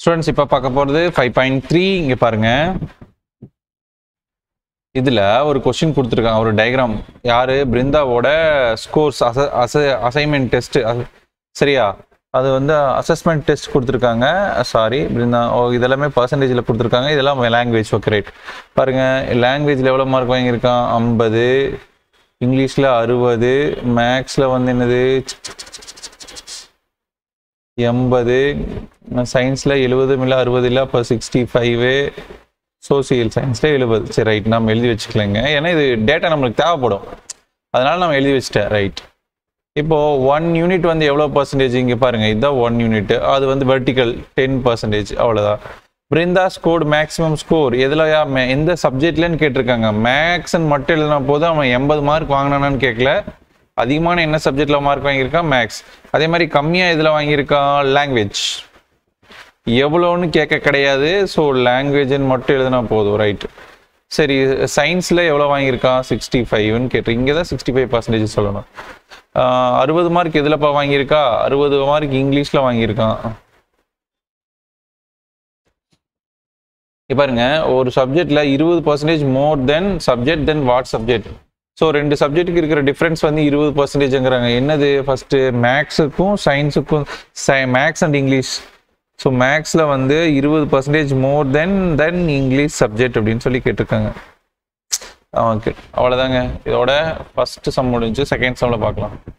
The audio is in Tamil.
ஸ்டூடெண்ட்ஸ் இப்போ பார்க்க போகிறது ஃபைவ் பாயிண்ட் த்ரீ இங்கே பாருங்க இதில் ஒரு கொஸ்டின் கொடுத்துருக்காங்க ஒரு டயக்ராம் யார் பிருந்தாவோட ஸ்கோர்ஸ் அச அச அசைன்மெண்ட் டெஸ்ட் சரியா அது வந்து அசஸ்மெண்ட் டெஸ்ட் கொடுத்துருக்காங்க சாரி பிருந்தா ஓ இதெல்லாமே பர்சன்டேஜில் கொடுத்துருக்காங்க இதெல்லாம் லாங்குவேஜ் ஓகே ரைட் பாருங்க லாங்குவேஜில் எவ்வளோ மார்க் வாங்கியிருக்கான் ஐம்பது இங்கிலீஷில் அறுபது மேக்ஸில் வந்து என்னது எண்பது சயின்ஸில் எழுபது இல்லை அறுபது இல்லை அப்போ சிக்ஸ்டி ஃபைவு சோசியல் சயின்ஸில் எழுபது சரி ரைட் நம்ம எழுதி வச்சுக்கலங்க ஏன்னா இது டேட்டா நம்மளுக்கு தேவைப்படும் அதனால நம்ம எழுதி வச்சிட்டேன் ரைட் இப்போ ஒன் யூனிட் வந்து எவ்வளோ பர்சன்டேஜ் இங்கே பாருங்க இதுதான் ஒன் யூனிட் அது வந்து வெர்டிக்கல் டென் பர்சன்டேஜ் அவ்வளோதான் பிருந்தா ஸ்கோர்டு மேக்ஸிமம் ஸ்கோர் எதில் எந்த சப்ஜெக்ட்லன்னு கேட்டிருக்காங்க மேக்ஸ்ன்னு மட்டும் எழுதினா போதும் அவன் எண்பது மார்க் வாங்கினானான்னு கேட்கல அதிகமான என்ன சப்ஜெக்டில் மார்க் வாங்கியிருக்கான் மேக்ஸ் அதே மாதிரி கம்மியாக இதில் வாங்கியிருக்கான் லாங்குவேஜ் எவ்வளோன்னு கேட்க கிடையாது ஸோ லாங்குவேஜ்னு மட்டும் எழுதினா போதும் ரைட் சரி சயின்ஸில் எவ்வளோ வாங்கியிருக்கான் சிக்ஸ்டி ஃபைவ்னு கேட்டு இங்கே தான் சிக்ஸ்டி ஃபைவ் பர்சன்டேஜ் சொல்லணும் அறுபது மார்க் எதுலப்பா வாங்கியிருக்கா அறுபது மார்க் இங்கிலீஷில் வாங்கியிருக்கான் பாருங்க ஒரு சப்ஜெக்ட்ல இருபது percentage more then subject then what subject so ரெண்டு சப்ஜெக்ட்டுக்கு இருக்கிற டிஃப்ரென்ஸ் வந்து இருபது பர்சன்டேஜ்ங்கிறாங்க என்னது ஃபர்ஸ்ட் மேக்ஸுக்கும் சயின்ஸுக்கும் மேக்ஸ் அண்ட் இங்கிலீஷ் ஸோ மேக்ஸில் வந்து இருபது percentage more then then English subject அப்படின்னு சொல்லி கேட்டிருக்காங்க ஓகே அவ்வளோதாங்க இதோட ஃபர்ஸ்ட் சம் முடிஞ்சு செகண்ட் சம்மில் பார்க்கலாம்